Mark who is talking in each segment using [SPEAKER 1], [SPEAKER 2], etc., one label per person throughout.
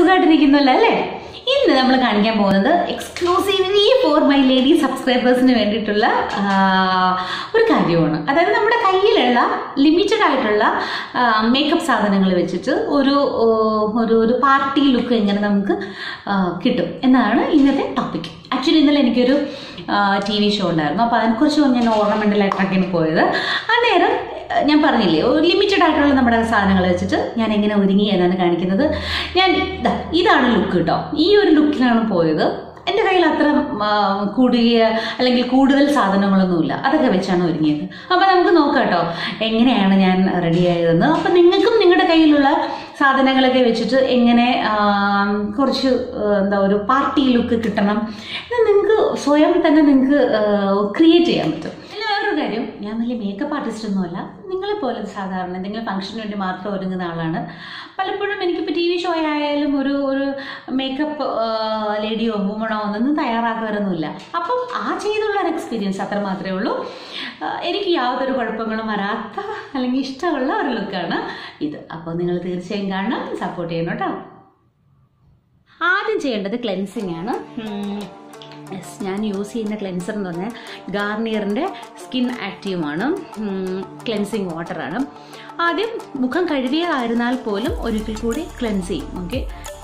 [SPEAKER 1] സുഖമായിട്ടിരിക്കുന്നല്ലോ അല്ലേ ഇന്ന് നമ്മൾ കാണിക്കാൻ പോകുന്നത് എക്സ്ക്ലൂസീവ്ലി ഫോർ മൈ ലേഡി സബ്സ്ക്രൈബേഴ്സിന് വേണ്ടിയിട്ടുള്ള ആ, ഒരു കാര്യമാണ് അതായത് നമ്മുടെ കയ്യിലുള്ള ലിമിറ്റഡ് ആയിട്ടുള്ള മേക്കപ്പ് സാധനങ്ങൾ വെച്ചിട്ട് ഒരു ഓ, ഒരു ഒരു പാർട്ടി ലുക്ക് എങ്ങനെ നമുക്ക് ആ, കിട്ടും എന്നാണ് ഇന്നത്തെ ടോപ്പിക് ആക്ച്വലി ഇന്നലെ എനിക്കൊരു ടി വി ഷോ ഉണ്ടായിരുന്നു അപ്പോൾ അതിനെക്കുറിച്ച് ഞാൻ ഓർണമെൻ്റലായിട്ടൊക്കെയാണ് പോയത് അന്നേരം ഏഹ്, ഞാൻ പറഞ്ഞില്ലേ ഒരു ലിമിറ്റഡ് ആയിട്ടുള്ള നമ്മുടെ സാധനങ്ങൾ വെച്ചിട്ട് ഞാൻ എങ്ങനെ ഒരുങ്ങി എന്നാണ് കാണിക്കുന്നത് ഞാൻ ദാ ഇതാണ് ലുക്ക് കേട്ടോ ഈ ഒരു ലുക്കിലാണ് പോയത് എൻ്റെ കയ്യിൽ അത്ര ആ, കൂടിയ അല്ലെങ്കിൽ കൂടുതൽ സാധനങ്ങളൊന്നുമില്ല അതൊക്കെ വെച്ചാണ് ഒരുങ്ങിയത് അപ്പോൾ നമുക്ക് നോക്കാം കേട്ടോ എങ്ങനെയാണ് ഞാൻ റെഡി ആയതെന്ന് അപ്പം നിങ്ങൾക്കും നിങ്ങളുടെ കയ്യിലുള്ള സാധനങ്ങളൊക്കെ വെച്ചിട്ട് എങ്ങനെ ആ, കുറച്ച് ആ, എന്താ ഒരു പാർട്ടി ലുക്ക് കിട്ടണം എന്ന് നിങ്ങൾക്ക് സ്വയം തന്നെ നിങ്ങൾക്ക് ക്രിയേറ്റ് ചെയ്യാൻ പറ്റും പിന്നെ വേറൊരു കാര്യം ഞാൻ വലിയ മേക്കപ്പ് ആർട്ടിസ്റ്റ് ഒന്നുമല്ല നിങ്ങളെ പോലെ സാധാരണ എന്തെങ്കിലും ഫംഗ്ഷന് വേണ്ടി മാത്രം ഒരുങ്ങുന്ന ആളാണ് പലപ്പോഴും എനിക്കിപ്പോൾ ടി വി ഷോ ആയാലും ഒരു ഒരു മേക്കപ്പ് ലേഡിയോ വുമണോ ഒന്നും തയ്യാറാക്കാറൊന്നുമില്ല അപ്പം ആ ചെയ്തുള്ള ഒരു എക്സ്പീരിയൻസ് അത്ര മാത്രമേ ഉള്ളൂ ആ, എനിക്ക് യാതൊരു കുഴപ്പങ്ങളും വരാത്ത അല്ലെങ്കിൽ ഇഷ്ടമുള്ള ഒരു ലുക്കാണ് ഇത് അപ്പോൾ നിങ്ങൾ തീർച്ചയായും കാണണം സപ്പോർട്ട് ചെയ്യണം കേട്ടോ ആദ്യം ചെയ്യേണ്ടത് ക്ലെൻസിങ് ആണ് യെസ് ഞാൻ യൂസ് ചെയ്യുന്ന ക്ലെൻസർ എന്ന് പറഞ്ഞാൽ ഗാർണിയറിൻ്റെ സ്കിൻ ആക്റ്റീവാണ് ക്ലെൻസിങ് വാട്ടറാണ് ആദ്യം മുഖം കഴുകിയതായിരുന്നാൽ പോലും ഒരിക്കൽ കൂടി ക്ലെൻസ് ചെയ്യും ഓക്കെ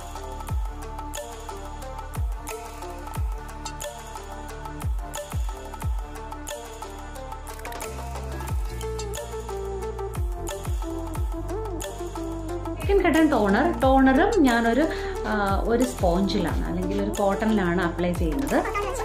[SPEAKER 1] സെക്കൻഡ് ഘട്ടം ടോണർ ടോണറും ഞാനൊരു ആ, ഒരു സ്പോഞ്ചിലാണ് അല്ലെങ്കിൽ ഒരു കോട്ടണിലാണ് അപ്ലൈ ചെയ്യുന്നത്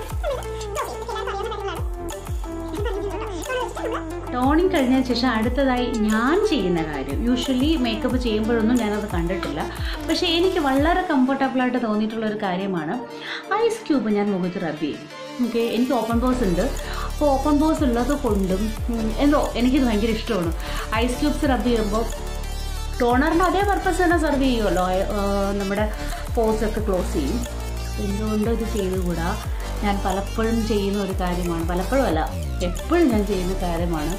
[SPEAKER 1] ടോണിങ് കഴിഞ്ഞ ശേഷം അടുത്തതായി ഞാൻ ചെയ്യുന്ന കാര്യം യൂഷ്വലി മേക്കപ്പ് ചെയ്യുമ്പോഴൊന്നും ഞാനത് കണ്ടിട്ടില്ല പക്ഷേ എനിക്ക് വളരെ കംഫർട്ടബിളായിട്ട് തോന്നിയിട്ടുള്ള ഒരു കാര്യമാണ് ഐസ് ക്യൂബ് ഞാൻ മുഖത്ത് റബ് ചെയ്യും ഓക്കെ എനിക്ക് ഓപ്പൺ ബോസ് ഉണ്ട് അപ്പോൾ ഓപ്പൺ ബോസ് ഉള്ളത് കൊണ്ടും ഉം, എന്തോ എനിക്കിത് ഭയങ്കര ഇഷ്ടമാണ് ഐസ് ക്യൂബ്സ് റബ് ചെയ്യുമ്പോൾ ടോണറിൻ്റെ അതേ പർപ്പസ് തന്നെ സെർവ് ചെയ്യുമല്ലോ ഏഹ് നമ്മുടെ പോസ് ഒക്കെ ക്ലോസ് ചെയ്യും എന്തുകൊണ്ട് ഇത് ചെയ്തുകൂടാ ഞാൻ പലപ്പോഴും ചെയ്യുന്ന ഒരു കാര്യമാണ് പലപ്പോഴും അല്ല എപ്പോഴും ഞാൻ ചെയ്യുന്ന കാര്യമാണ്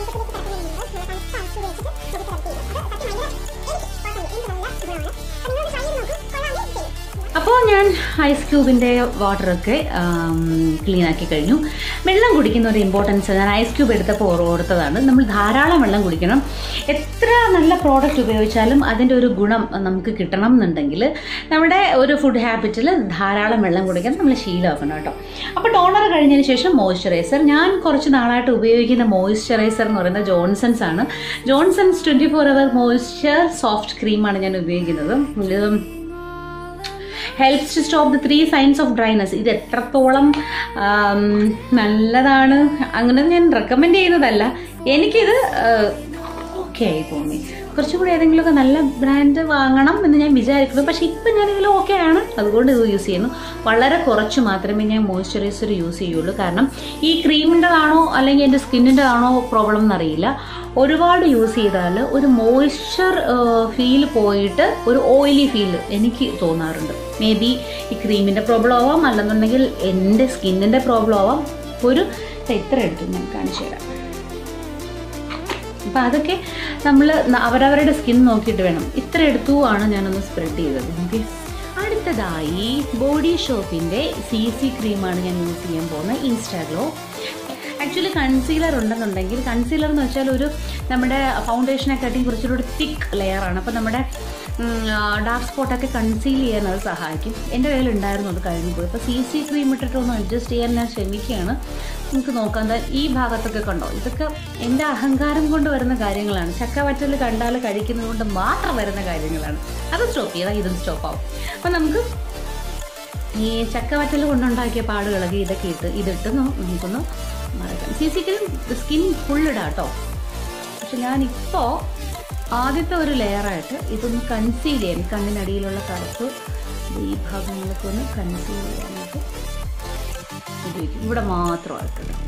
[SPEAKER 1] അപ്പോൾ ഞാൻ ഐസ് ക്യൂബിൻ്റെ വാട്ടറൊക്കെ ക്ലീൻ ആക്കി കഴിഞ്ഞു വെള്ളം കുടിക്കുന്ന ഒരു ഇമ്പോർട്ടൻസ് ഞാൻ ഐസ് ക്യൂബ് എടുത്തപ്പോൾ ഓർ- ഓർത്തതാണ് നമ്മൾ ധാരാളം വെള്ളം കുടിക്കണം എത്ര നല്ല പ്രോഡക്റ്റ് ഉപയോഗിച്ചാലും അതിൻ്റെ ഒരു ഗുണം നമുക്ക് കിട്ടണം എന്നുണ്ടെങ്കിൽ നമ്മുടെ ഒരു ഫുഡ് ഹാബിറ്റിൽ ധാരാളം വെള്ളം കുടിക്കാൻ നമ്മൾ ശീലമാക്കണം കേട്ടോ അപ്പോൾ ടോണർ കഴിഞ്ഞതിന് ശേഷം മോയ്സ്ചറൈസർ ഞാൻ കുറച്ച് നാളായിട്ട് ഉപയോഗിക്കുന്ന മോയ്സ്ചറൈസർ എന്ന് പറയുന്നത് ജോൺസൺസ് ആണ് Johnson's twenty four hour moisture soft ക്രീമാണ് ഞാൻ ഉപയോഗിക്കുന്നത് ഇത് helps to stop the three signs of dryness ഇത് എത്രത്തോളം ആം, നല്ലതാണ് അങ്ങനെ ഞാൻ റെക്കമെൻഡ് ചെയ്യുന്നതല്ല എനിക്കിത് ഓക്കെ ആയി തോന്നി കുറച്ചുകൂടി ഏതെങ്കിലുമൊക്കെ നല്ല ബ്രാൻഡ് വാങ്ങണം എന്ന് ഞാൻ വിചാരിക്കുന്നു പക്ഷേ ഇപ്പം ഞാനിതിൽ ഓക്കെ ആണ് അതുകൊണ്ട് ഇത് യൂസ് ചെയ്യുന്നു വളരെ കുറച്ച് മാത്രമേ ഞാൻ മോയ്സ്ചറൈസർ യൂസ് ചെയ്യുള്ളൂ കാരണം ഈ ക്രീമിൻ്റെതാണോ അല്ലെങ്കിൽ എൻ്റെ സ്കിന്നിൻ്റെതാണോ പ്രോബ്ലം എന്നറിയില്ല ഒരുപാട് യൂസ് ചെയ്താൽ ഒരു മോയ്സ്ചർ ഫീൽ പോയിട്ട് ഒരു ഓയിലി ഫീൽ എനിക്ക് തോന്നാറുണ്ട് മേ ബി ഈ ക്രീമിൻ്റെ പ്രോബ്ലം ആവാം അല്ലെന്നുണ്ടെങ്കിൽ എൻ്റെ സ്കിന്നിൻ്റെ പ്രോബ്ലം ആവാം ഒരു ദേ ഇത്ര എടുത്തു ഞാൻ കാണിച്ചു തരാം അപ്പം അതൊക്കെ നമ്മൾ അവരവരുടെ സ്കിൻ നോക്കിയിട്ട് വേണം ഇത്ര എടുത്തു ആണ് ഞാനൊന്ന് സ്പ്രെഡ് ചെയ്തത് ഓക്കെ അടുത്തതായി ബോഡി ഷോപ്പിൻ്റെ സി സി ക്രീമാണ് ഞാൻ യൂസ് ചെയ്യാൻ പോകുന്നത് ഇൻസ്റ്റാഗ്ലോ ആക്ച്വലി കൺസീലർ ഉണ്ടെന്നുണ്ടെങ്കിൽ കൺസീലർ എന്ന് വെച്ചാൽ ഒരു നമ്മുടെ ഫൗണ്ടേഷനെക്കാട്ടിയും കുറച്ചുകൂടി തിക്ക് ലെയറാണ് അപ്പോൾ നമ്മുടെ ഡാർക്ക് സ്പോട്ടൊക്കെ കൺസീൽ ചെയ്യാൻ അത് സഹായിക്കും എൻ്റെ കയ്യിൽ ഉണ്ടായിരുന്നു അത് കഴിഞ്ഞു പോയി അപ്പോൾ സി സി ക്രീം ഇട്ടിട്ട് ഒന്ന് അഡ്ജസ്റ്റ് ചെയ്യാൻ ഞാൻ ശ്രമിക്കുകയാണ് നമുക്ക് നോക്കാം ദാ ഈ ഭാഗത്തൊക്കെ കണ്ടോ ഇതൊക്കെ എൻ്റെ അഹങ്കാരം കൊണ്ട് വരുന്ന കാര്യങ്ങളാണ് ചക്കവറ്റൽ കണ്ടാൽ കഴിക്കുന്നത് കൊണ്ട് മാത്രം വരുന്ന കാര്യങ്ങളാണ് അത് സ്റ്റോപ്പ് ചെയ്താൽ ഇതും സ്റ്റോപ്പ് ആവും അപ്പോൾ നമുക്ക് ഈ ചക്കവറ്റൽ കൊണ്ടുണ്ടാക്കിയ പാടുകളൊക്കെ ഇതൊക്കെ ഇട്ട് ഇതിട്ട് നോ- നമുക്കൊന്ന് മറക്കാം C C cream skin full ഇടാം കേട്ടോ പക്ഷെ ഞാനിപ്പോൾ ആദ്യത്തെ ഒരു ലെയറായിട്ട് ഇതൊന്ന് കൺസീൽ ചെയ്യാൻ കണ്ണിനടിയിലുള്ള കറുപ്പ് ഇത് ഈ ഭാഗങ്ങളൊക്കെ ഒന്ന് കൺസീൽ ചെയ്യാനായിട്ട് ഉപയോഗിക്കും ഇവിടെ മാത്രമായിട്ട് ഇടാം.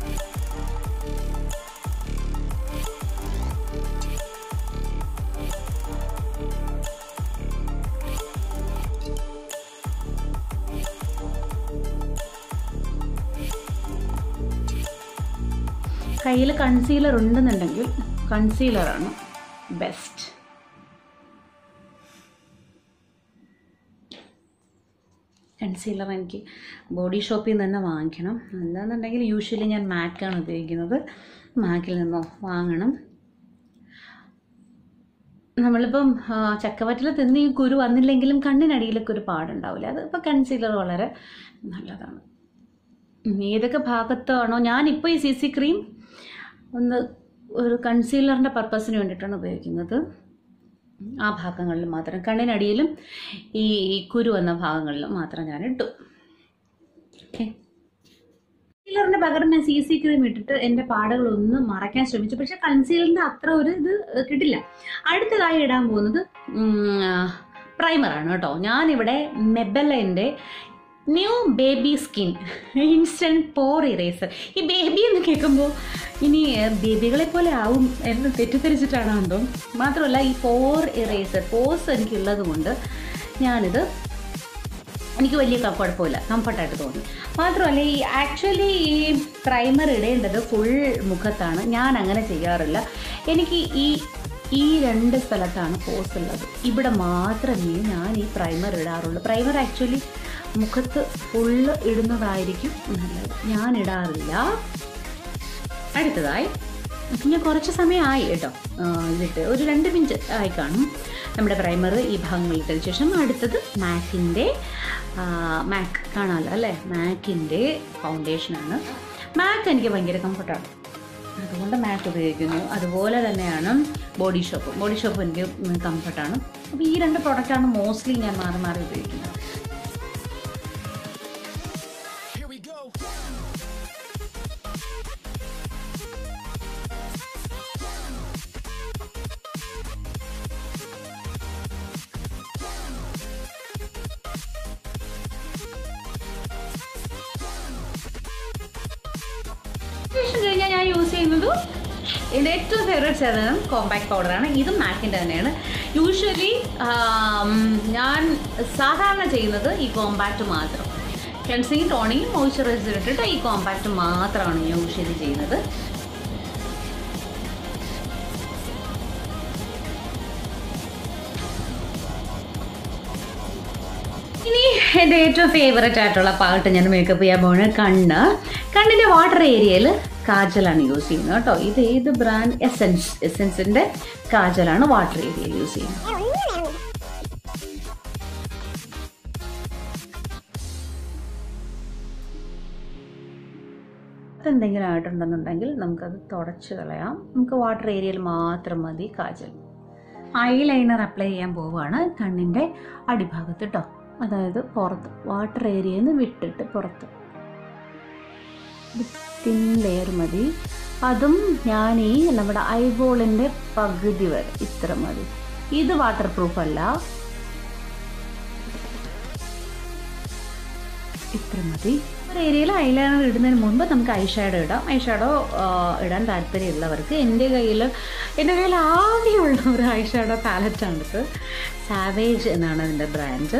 [SPEAKER 1] കയ്യിൽ കൺസീലർ ഉണ്ടെന്നുണ്ടെങ്കിൽ കൺസീലറാണ് ബെസ്റ്റ് കൺസീലർ എനിക്ക് ബോഡി ഷോപ്പിൽ നിന്ന് തന്നെ വാങ്ങിക്കണം അല്ലാന്നുണ്ടെങ്കിൽ യൂഷ്വലി ഞാൻ മാക്കാണ് ഉപയോഗിക്കുന്നത് മാക്കിൽ നിന്നോ വാങ്ങണം നമ്മളിപ്പം ആ, ചക്കവറ്റിൽ തിന്ന് ഈ കുരു വന്നില്ലെങ്കിലും കണ്ണിനടിയിലൊക്കെ ഒരു പാടുണ്ടാവില്ല അത് ഇപ്പോൾ കൺസീലർ വളരെ നല്ലതാണ് ഉം, ഏതൊക്കെ ഭാഗത്താണോ ഞാനിപ്പോൾ ഈ സി സി ക്രീം ഒന്ന് ഒരു കൺസീലറിൻ്റെ പർപ്പസിന് വേണ്ടിയിട്ടാണ് ഉപയോഗിക്കുന്നത് ആ ഭാഗങ്ങളിൽ മാത്രം കണ്ണിനടിയിലും ഈ ഈ കുരു വന്ന ഭാഗങ്ങളിലും മാത്രം ഞാൻ ഇട്ടു ഓക്കെ കൺസീലറിന് പകരം ഞാൻ സി സി ക്രീം ഇട്ടിട്ട് എൻ്റെ പാടുകളൊന്ന് മറയ്ക്കാൻ ശ്രമിച്ചു പക്ഷെ കൺസീലറിൻ്റെ അത്ര ഒരു ഇത് കിട്ടില്ല അടുത്തതായി ഇടാൻ പോകുന്നത് പ്രൈമറാണ് കേട്ടോ ഞാനിവിടെ മെബലൻ്റെ new baby skin instant pore eraser ഈ ബേബി എന്ന് കേൾക്കുമ്പോൾ ഇനി ബേബികളെ പോലെ ആവും എന്ന് തെറ്റിദ്ധരിച്ചിട്ടാണ് എന്തോ മാത്രമല്ല ഈ പോർ ഇറേസർ പോസ് എനിക്കുള്ളത് കൊണ്ട് ഞാനിത് എനിക്ക് വലിയ ക- കുഴപ്പമില്ല കംഫർട്ടായിട്ട് തോന്നി മാത്രമല്ല ഈ ആക്ച്വലി ഈ പ്രൈമർ ഇടേണ്ടത് ഫുൾ മുഖത്താണ് ഞാൻ അങ്ങനെ ചെയ്യാറില്ല എനിക്ക് ഈ ഈ രണ്ട് സ്ഥലത്താണ് പോസ് ഉള്ളത് ഇവിടെ മാത്രമേ ഞാൻ ഈ പ്രൈമർ ഇടാറുള്ളൂ പ്രൈമർ ആക്ച്വലി മുഖത്ത് ഫുള്ള് ഇടുന്നതായിരിക്കും നല്ലത് ഞാൻ ഇടാറില്ല അടുത്തതായി പിന്നെ കുറച്ച് സമയമായി കേട്ടോ ആ, ഇതിട്ട് ഒരു രണ്ട് മിനിറ്റ് ആയി കാണും നമ്മുടെ പ്രൈമർ ഈ ഭാഗങ്ങളിൽ ഇട്ടതിന് ശേഷം അടുത്തത് മാക്കിൻ്റെ മാക്ക് കാണാമല്ലോ അല്ലേ മാക്കിൻ്റെ ഫൗണ്ടേഷനാണ് മാക്ക് എനിക്ക് ഭയങ്കര കംഫർട്ടാണ് അതുകൊണ്ട് മാക്ക് ഉപയോഗിക്കുന്നു അതുപോലെ തന്നെയാണ് ബോഡി ഷോപ്പ് ബോഡി ഷോപ്പ് എനിക്ക് കംഫർട്ടാണ് അപ്പോൾ ഈ രണ്ട് പ്രോഡക്റ്റാണ് മോസ്റ്റ്ലി ഞാൻ മാറി മാറി ഉപയോഗിക്കുന്നത്
[SPEAKER 2] Here we go.
[SPEAKER 1] ശേഷം കഴിഞ്ഞാൽ ഞാൻ യൂസ് ചെയ്യുന്നത് എൻ്റെ ഏറ്റവും ഫേവറേറ്റ് സാധനം കോമ്പാക്ട് പൗഡറാണ് ഇതും മാക്കിൻ്റെ തന്നെയാണ് യൂഷ്വലി ഞാൻ സാധാരണ ചെയ്യുന്നത് ഈ കോമ്പാക്റ്റ് മാത്രം ക്ലെൻസിങ് ടോണിങ് മോയ്സ്ചറൈസർ ഇട്ടിട്ട് ഈ കോമ്പാക്റ്റ് മാത്രമാണ് ഞാൻ യൂഷ്വലി ചെയ്യുന്നത് ഇനി എൻ്റെ ഏറ്റവും ഫേവററ്റ് ആയിട്ടുള്ള പാട്ട് ഞാൻ മേക്കപ്പ് ചെയ്യാൻ പോകുന്നത് കണ്ണ് കണ്ണിൻ്റെ വാട്ടർ ഏരിയയിൽ കാജലാണ് യൂസ് ചെയ്യുന്നത് കേട്ടോ ഇത് ഏത് ബ്രാൻഡ് എസെൻസ് എസെൻസിൻ്റെ കാജലാണ് വാട്ടർ ഏരിയയിൽ യൂസ് ചെയ്യുന്നത് എന്തെങ്കിലും ആയിട്ടുണ്ടെന്നുണ്ടെങ്കിൽ നമുക്കത് തുടച്ച് കളയാം നമുക്ക് വാട്ടർ ഏരിയയിൽ മാത്രം മതി കാജൽ ഐ ലൈനർ അപ്ലൈ ചെയ്യാൻ പോവുകയാണ് കണ്ണിൻ്റെ അടിഭാഗത്ത് കേട്ടോ അതായത് പുറത്ത് വാട്ടർ ഏരിയയിൽ നിന്ന് വിട്ടിട്ട് പുറത്ത് തിൻ ലെയർ മതി അതും ഞാൻ ഈ നമ്മുടെ ഐബോളിൻ്റെ പകുതി വരെ ഇത്ര മതി ഇത് വാട്ടർ പ്രൂഫ് അല്ല ഇത്ര മതി ഒരു ഏരിയയിൽ ഐലൈനർ ഇടുന്നതിന് മുൻപ് നമുക്ക് ഐ ഷാഡോ ഇടാം ഐ ഷാഡോ ഇടാൻ താല്പര്യമുള്ളവർക്ക് എൻ്റെ കയ്യിൽ എൻ്റെ കയ്യിൽ ആകെയുള്ള ഒരു ഐ ഷാഡോ പാലറ്റാണിത് സാവേജ് എന്നാണ് അതിൻ്റെ ബ്രാൻഡ്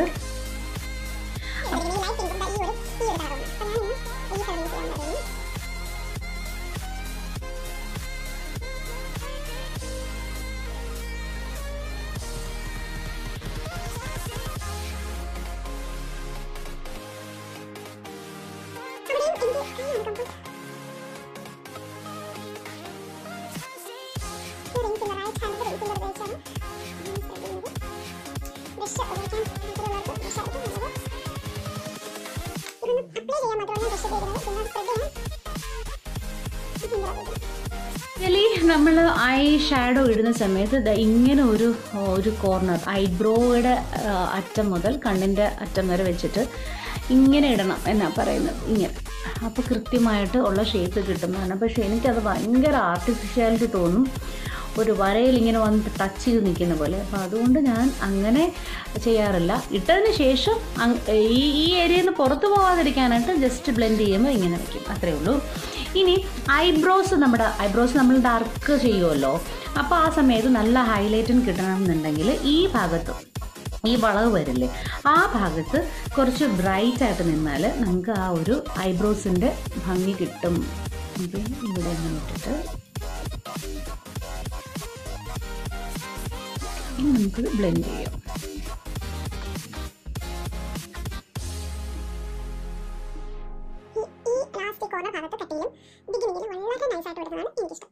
[SPEAKER 1] ആക്ച്വലി നമ്മൾ ഐ ഷാഡോ ഇടുന്ന സമയത്ത് ദാ ഇങ്ങനെ ഒരു ഒരു കോർണർ ഐബ്രോയുടെ അറ്റം മുതൽ കണ്ണിൻ്റെ അറ്റം വരെ വെച്ചിട്ട് ഇങ്ങനെ ഇടണം എന്നാ പറയുന്നത് ഇങ്ങനെ അപ്പോൾ കൃത്യമായിട്ട് ഉള്ള ഷേപ്പ് കിട്ടുന്നതാണ് പക്ഷേ എനിക്കത് ഭയങ്കര ആർട്ടിഫിഷ്യാലിറ്റി തോന്നും ഒരു വരയിൽ ഇങ്ങനെ വന്ന് ടച്ച് ചെയ്ത് നിൽക്കുന്ന പോലെ അപ്പോൾ അതുകൊണ്ട് ഞാൻ അങ്ങനെ ചെയ്യാറില്ല ഇട്ടതിന് ശേഷം അങ് ഈ ഈ ഏരിയയിൽ നിന്ന് പുറത്തു പോകാതിരിക്കാനായിട്ട് ജസ്റ്റ് ബ്ലെൻഡ് ചെയ്യുമ്പോൾ ഇങ്ങനെ വയ്ക്കും അത്രേ ഉള്ളൂ ഇനി ഐബ്രോസ് നമ്മുടെ ഐബ്രോസ് നമ്മൾ ഡാർക്ക് ചെയ്യുമല്ലോ അപ്പോൾ ആ സമയത്ത് നല്ല ഹൈലൈറ്റും കിട്ടണമെന്നുണ്ടെങ്കിൽ ഈ ഭാഗത്ത് ഈ വളവ് വരില്ലേ ആ ഭാഗത്ത് കുറച്ച് ബ്രൈറ്റ് ആയിട്ട് നിന്നാൽ നമുക്ക് ആ ഒരു ഐബ്രോസിൻ്റെ ഭംഗി കിട്ടും ഇത് ഇവിടെ ഇങ്ങനെ ഇട്ടിട്ട് ഇനി നമുക്ക് ബ്ലെൻഡ് ചെയ്യാം
[SPEAKER 3] എന്നുള്ള ഭാഗത്ത് കട്ടിയിലും ബിഗിനിങ്ങിലും വളരെ നൈസായിട്ട് കൊടുക്കുന്നതാണ് എനിക്കിഷ്ടം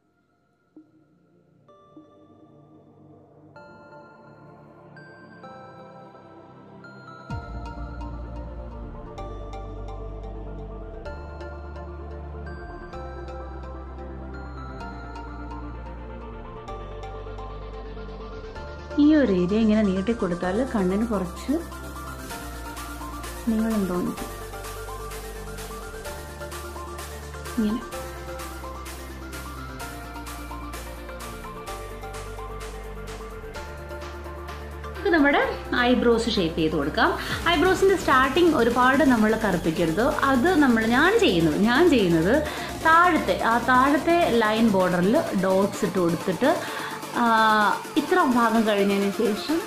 [SPEAKER 1] ഈ ഒരു ഏരിയ ഇങ്ങനെ നീട്ടി കൊടുത്താൽ കണ്ണിന് കുറച്ച് നീളം തോന്നും ഇങ്ങനെ നമുക്ക് നമ്മുടെ ഐബ്രോസ് ഷേപ്പ് ചെയ്ത് കൊടുക്കാം ഐബ്രോസിൻ്റെ സ്റ്റാർട്ടിങ് ഒരുപാട് നമ്മൾ കറുപ്പിക്കരുത് അത് നമ്മൾ ഞാൻ ചെയ്യുന്നത് ഞാൻ ചെയ്യുന്നത് താഴത്തെ ആ താഴത്തെ ലൈൻ ബോർഡറിൽ ഡോട്ട്സ് ഇട്ട് കൊടുത്തിട്ട് ആ, ഇത്ര ഭാഗം കഴിഞ്ഞതിന് ശേഷം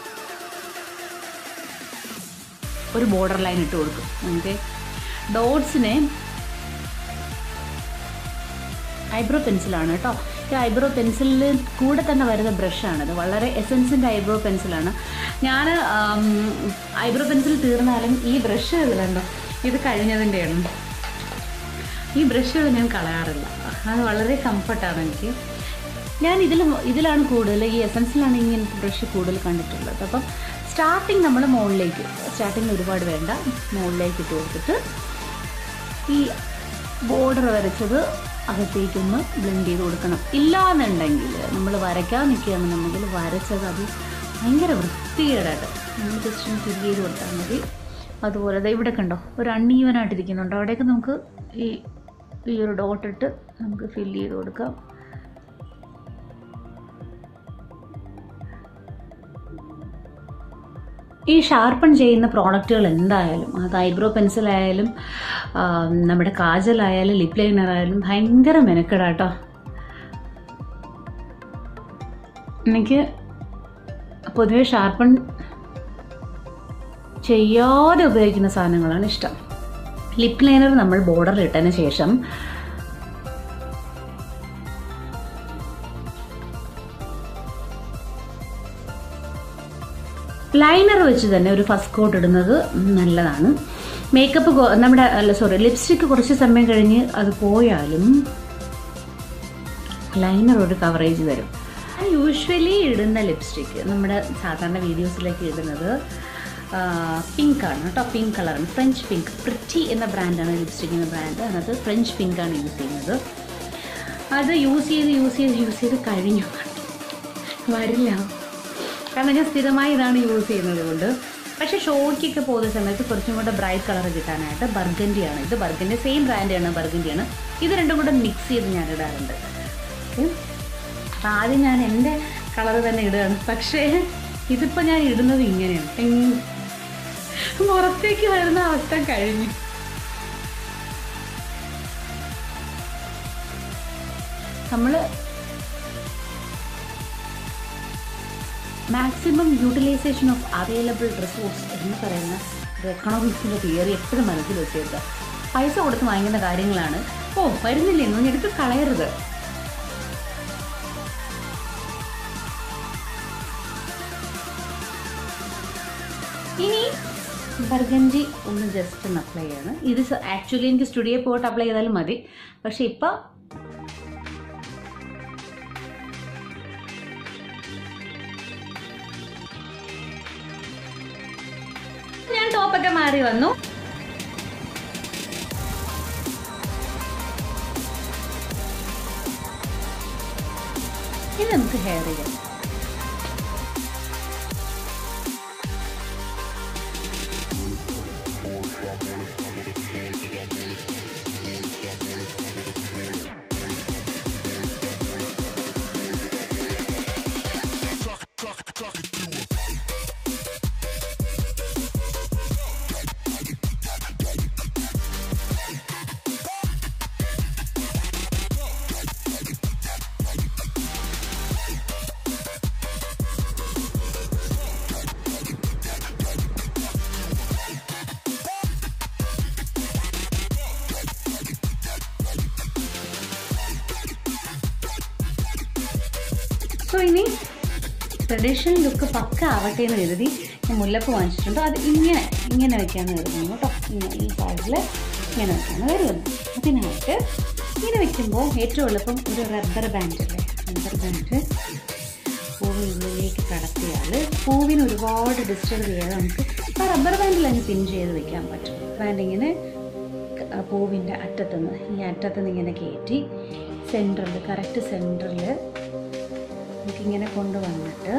[SPEAKER 1] ഒരു ബോർഡർ ലൈൻ ഇട്ട് കൊടുക്കും ഓക്കെ ഡോട്ട്സിനെ ഐബ്രോ പെൻസിലാണ് കേട്ടോ ഈ ഐബ്രോ പെൻസിലിൽ കൂടെ തന്നെ വരുന്ന ബ്രഷാണിത് വളരെ എസെൻസിൻ്റെ ഐബ്രോ പെൻസിലാണ് ഞാൻ ഐബ്രോ പെൻസിൽ തീർന്നാലും ഈ ബ്രഷുകൾ കണ്ടോ ഇത് കഴിഞ്ഞതിൻ്റെയാണ് ഈ ബ്രഷുകൾ ഞാൻ കളയാറില്ല അത് വളരെ കംഫർട്ടാണ് എനിക്ക് ഞാൻ ഇതിൽ ഇതിലാണ് കൂടുതൽ ഈ എസൻസിലാണ് ഇങ്ങനത്തെ ബ്രഷ് കൂടുതൽ കണ്ടിട്ടുള്ളത് അപ്പം സ്റ്റാർട്ടിങ് നമ്മൾ മുകളിലേക്ക് സ്റ്റാർട്ടിങ് ഒരുപാട് വേണ്ട മുകളിലേക്ക് ഇട്ട് കൊടുത്തിട്ട് ഈ ബോർഡർ വരച്ചത് അകത്തേക്കൊന്ന് ബ്ലെൻഡ് ചെയ്ത് കൊടുക്കണം ഇല്ലാന്നുണ്ടെങ്കിൽ നമ്മൾ വരയ്ക്കാൻ നിൽക്കുകയാണെന്നുണ്ടെങ്കിൽ വരച്ചത് അത് ഭയങ്കര വൃത്തികേടായിട്ട് നമ്മൾ ജസ്റ്റ് ഒന്ന് ഫില്ല് ചെയ്ത് കൊടുത്താൽ മതി അതുപോലെ ദേ ഇവിടെ കണ്ടോ ഒരു അൺഈവനായിട്ടിരിക്കുന്നുണ്ട് അവിടെയൊക്കെ നമുക്ക് ഈ ഈ ഒരു ഡോട്ട് ഇട്ട് നമുക്ക് ഫില്ല് ചെയ്ത് കൊടുക്കാം ഈ ഷാർപ്പൺ ചെയ്യുന്ന പ്രോഡക്റ്റുകൾ എന്തായാലും അത് ഐബ്രോ പെൻസിലായാലും ആ, നമ്മുടെ കാജലായാലും ലിപ് ലൈനർ ആയാലും ഭയങ്കര മെനക്കെടാട്ടോ എനിക്ക് പൊതുവെ ഷാർപ്പൺ ചെയ്യാതെ ഉപയോഗിക്കുന്ന സാധനങ്ങളാണ് ഇഷ്ടം ലിപ് ലൈനർ നമ്മൾ ബോർഡറിൽ ഇട്ടതിന് ശേഷം ലൈനർ വെച്ച് തന്നെ ഒരു ഫസ്റ്റ് കോട്ട് ഇടുന്നത് നല്ലതാണ് മേക്കപ്പ് കൊ- നമ്മുടെ അല്ല സോറി ലിപ്സ്റ്റിക്ക് കുറച്ച് സമയം കഴിഞ്ഞ് അത് പോയാലും ലൈനർ ഒരു കവറേജ് തരും ഞാൻ യൂഷ്വലി ഇടുന്ന ലിപ്സ്റ്റിക്ക് നമ്മുടെ സാധാരണ വീഡിയോസിലേക്ക് ഇടുന്നത് പിങ്ക് ആണ് കേട്ടോ പിങ്ക് കളറാണ് ഫ്രഞ്ച് പിങ്ക് പ്രിറ്റി എന്ന ബ്രാൻഡാണ് ലിപ്സ്റ്റിക്കിൻ്റെ ബ്രാൻഡ് അതിനകത്ത് ഫ്രഞ്ച് പിങ്ക് ആണ് യൂസ് ചെയ്യുന്നത് അത് യൂസ് ചെയ്ത് യൂസ് ചെയ്ത് യൂസ് ചെയ്ത് കഴിഞ്ഞു വരില്ല കാരണം ഞാൻ സ്ഥിരമായി ഇതാണ് യൂസ് ചെയ്യുന്നത് കൊണ്ട് പക്ഷേ ഷോയ്ക്കൊക്കെ പോകുന്ന സമയത്ത് കുറച്ചും കൂടെ ബ്രൈറ്റ് കളർ കിട്ടാനായിട്ട് ബർഗൻഡിയാണ് ഇത് ബർഗൻഡി സെയിം ബ്രാൻഡാണ് ബർഗൻഡിയാണ് ഇത് രണ്ടും കൂടെ മിക്സ് ചെയ്ത് ഞാൻ ഇടാറുണ്ട് ഓക്കെ അപ്പം ആദ്യം ഞാൻ എൻ്റെ കളർ തന്നെ ഇടുകയാണ് പക്ഷേ ഇതിപ്പോൾ ഞാൻ ഇടുന്നത് ഇങ്ങനെയാണ് ഇങ് പുറത്തേക്ക് വരുന്ന അവസ്ഥ കഴിഞ്ഞു നമ്മൾ maximum utilization of available resource എന്ന് പറയുന്ന ഒരു എക്കണോമിക്സിൻ്റെ തിയറി എപ്പോഴും മനസ്സിൽ വെച്ചേക്കുക പൈസ കൊടുത്ത് വാങ്ങിക്കുന്ന കാര്യങ്ങളാണ് ഓ വരുന്നില്ലേ ഒന്നും എടുത്ത് കളയരുത് ഇനി ബർഗഞ്ചി ഒന്ന് ജസ്റ്റ് ഒന്ന് അപ്ലൈ ചെയ്യാണ് ഇത് ആക്ച്വലി എനിക്ക് സ്റ്റുഡിയോ പോയിട്ട് അപ്ലൈ ചെയ്താലും മതി പക്ഷെ ഇപ്പം ഞാൻ ടോപ്പൊക്കെ മാറി വന്നു ഇനി നമുക്ക് ഹെയർ ചെയ്യാം സോ ഇനി ട്രഡീഷണൽ ലുക്ക് പക്ക ആവട്ടെ എന്ന് കരുതി ഞാൻ മുല്ലപ്പ് വാങ്ങിച്ചിട്ടുണ്ട് അത് ഇങ്ങനെ ഇങ്ങനെ വെക്കാന്ന് കരുതുന്നു കേട്ടോ ഇങ്ങനെ ഈ സൈഡിൽ ഇങ്ങനെ വെക്കാണ് വരുന്നത് അതിനായിട്ട് ഇങ്ങനെ വെക്കുമ്പോൾ ഏറ്റവും എളുപ്പം ഒരു റബ്ബർ ബാൻഡ് അല്ലേ റബ്ബർ ബാൻഡ് പൂവ് ഉള്ളിലേക്ക് കടത്തിയാൽ പൂവിന് ഒരുപാട് ഡിസ്റ്റർബ് ചെയ്യാതെ നമുക്ക് ആ റബ്ബർ ബാൻഡിൽ അങ്ങ് പിൻ ചെയ്ത് വെക്കാൻ പറ്റും ബാൻഡ് ഇങ്ങനെ ക- ആ പൂവിൻ്റെ അറ്റത്തുനിന്ന് ഈ അറ്റത്തുനിന്ന് ഇങ്ങനെ കയറ്റി സെൻറ്ററിൽ കറക്റ്റ് സെൻറ്ററിൽ നമുക്കിങ്ങനെ കൊണ്ടുവന്നിട്ട്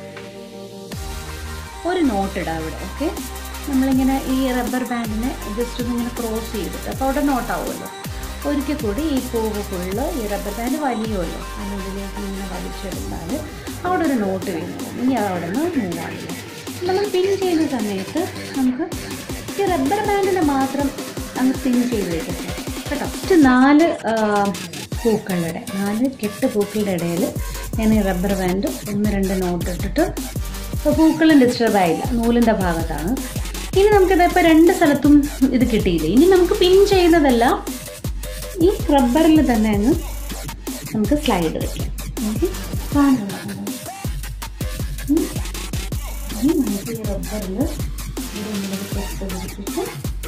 [SPEAKER 1] ഒരു നോട്ട് ഇടാം അവിടെ ഓക്കെ നമ്മളിങ്ങനെ ഈ റബ്ബർ ബാൻഡിനെ ജസ്റ്റ് ഒന്ന് ഇങ്ങനെ ക്രോസ് ചെയ്തിട്ട് അപ്പോൾ അവിടെ നോട്ടാവുമല്ലോ ഒരിക്കൽ കൂടി ഈ പൂവ് ഫുള്ള് ഈ റബ്ബർ ബാൻഡ് വലിയുമല്ലോ അതിനുള്ളിലേക്ക് ഇങ്ങനെ വലിച്ചെടുത്താൽ അവിടെ ഒരു നോട്ട് വീണു ഇനി അത് അവിടെ നിന്ന് മൂവ് ആവില്ല നമ്മൾ പിൻ ചെയ്യുന്ന സമയത്ത് നമുക്ക് ഈ റബ്ബർ ബാൻഡിനെ മാത്രം അങ്ങ് പിൻ ചെയ്ത് വെക്കട്ടെ കേട്ടോ ഫസ്റ്റ് നാല് ആ, പൂക്കളുടെ നാല് കെട്ട് പൂക്കളുടെ ഇടയിൽ ഞാൻ ഈ റബ്ബർ ബാൻഡ് ഒന്ന് രണ്ട് നോട്ട് ഇട്ടിട്ട് ഇപ്പോൾ പൂക്കളും ഡിസ്റ്റർബ് ആയില്ല നൂലിൻ്റെ ഭാഗത്താണ് ഇനി നമുക്കിത് ഇപ്പോൾ രണ്ട് സ്ഥലത്തും ഇത് കിട്ടിയില്ല ഇനി നമുക്ക് പിൻ ചെയ്യുന്നതെല്ലാം ഈ റബ്ബറിൽ തന്നെ അങ്ങ് നമുക്ക് സ്ലൈഡ് വെക്കാം ഓക്കെ കാണുന്നുണ്ടോ? ഉം. ഇനി നമുക്ക് ഈ റബ്ബറിൽ ഇതൊന്നും കെട്ട് പിടിപ്പിച്ച്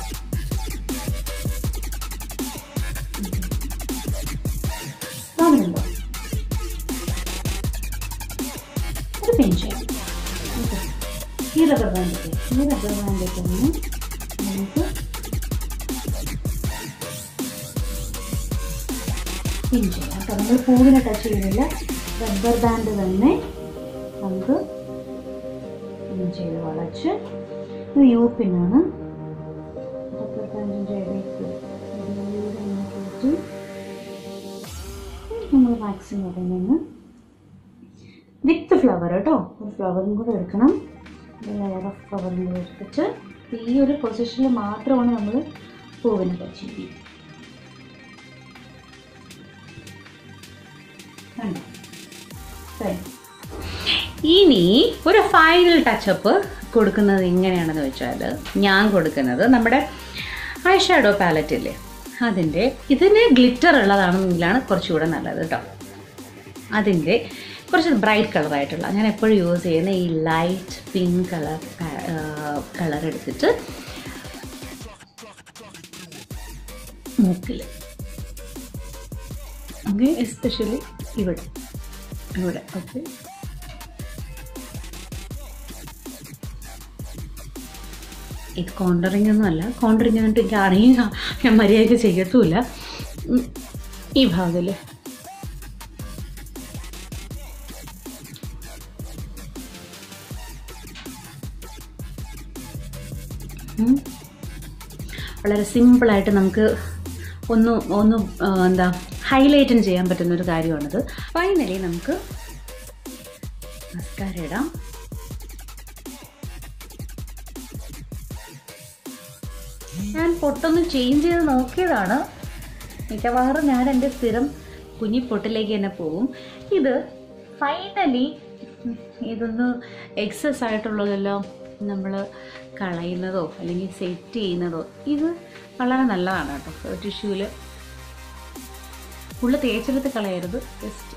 [SPEAKER 1] കാണുന്നുണ്ടോ ഒരു പിൻ ചെയ്യാം ഓക്കെ ഈ റബ്ബർ ബാൻഡ് ഈ റബ്ബർ ബാൻഡ് തന്നെ നമുക്ക് പിൻ ചെയ്യാം അപ്പോൾ നമ്മൾ പൂവിനെ ടച്ച് ചെയ്യുന്നില്ല റബ്ബർ ബാൻഡ് തന്നെ നമുക്ക് പിൻ ചെയ്ത് വളച്ച് ഇത് യു പിന്നാണ് റബ്ബർ ബാൻഡിൻ്റെ ഇടയ്ക്ക് ഇതിലൂടെ ഇങ്ങനെ കയറ്റി നമ്മൾ മാക്സിമം അതിൽ നിന്ന് വിത്ത് ഫ്ലവർ കേട്ടോ ഒരു ഫ്ലവറും കൂടെ എടുക്കണം ലെയർ ഓഫ് ഫ്ലവറും കൂടെ എടുത്തിട്ട് ഈ ഒരു പൊസിഷനിൽ മാത്രമാണ് നമ്മൾ പൂവിനെ ടച്ച് ചെയ്യുന്നത് കണ്ടോ? ശരി. ഇനി ഒരു ഫൈനൽ ടച്ചപ്പ് കൊടുക്കുന്നത് എങ്ങനെയാണെന്ന് വെച്ചാൽ ഞാൻ കൊടുക്കുന്നത് നമ്മുടെ ഐ ഷാഡോ പാലറ്റ് ഇല്ലേ അതിൻ്റെ ഇതിന് ഗ്ലിറ്റർ ഉള്ളതാണെന്നെങ്കിലാണ് കുറച്ചുകൂടെ നല്ലത് കേട്ടോ അതിൻ്റെ കുറച്ച് ബ്രൈറ്റ് കളറായിട്ടുള്ള ഞാൻ എപ്പോഴും യൂസ് ചെയ്യുന്ന ഈ ലൈറ്റ് പിങ്ക് കളർ കളർ എടുത്തിട്ട് മൂക്കിൽ ഓക്കെ എസ്പെഷ്യലി ഇവിടെ ഇവിടെ ഓക്കെ ഇത് കോണ്ടറിങ് ഒന്നും അല്ല കോണ്ടറിങ് എന്നിട്ട് എനിക്ക് അറിയുക ഞാൻ മര്യാദയ്ക്ക് ചെയ്യത്തുമില്ല ഉം, ഈ ഭാഗത്തിൽ ഉം. വളരെ സിമ്പിളായിട്ട് നമുക്ക് ഒന്ന് ഒന്ന് ആ, എന്താ ഹൈലൈറ്റും ചെയ്യാൻ പറ്റുന്ന ഒരു കാര്യമാണിത് ഫൈനലി നമുക്ക് മസ്കാര ഇടാം ഞാൻ പൊട്ടൊന്ന് ചേഞ്ച് ചെയ്ത് നോക്കിയതാണ് മിക്കവാറും ഞാൻ എൻ്റെ സ്ഥിരം കുഞ്ഞി പൊട്ടിലേക്ക് തന്നെ പോകും ഇത് ഫൈനലി ഇതൊന്ന് എക്സസ് ആയിട്ടുള്ളതെല്ലാം നമ്മൾ കളയുന്നതോ അല്ലെങ്കിൽ സെറ്റ് ചെയ്യുന്നതോ ഇത് വളരെ നല്ലതാണ് കേട്ടോ ടിഷ്യൂവിൽ ഫുള്ള് തേച്ചെടുത്ത് കളയരുത് ജസ്റ്റ്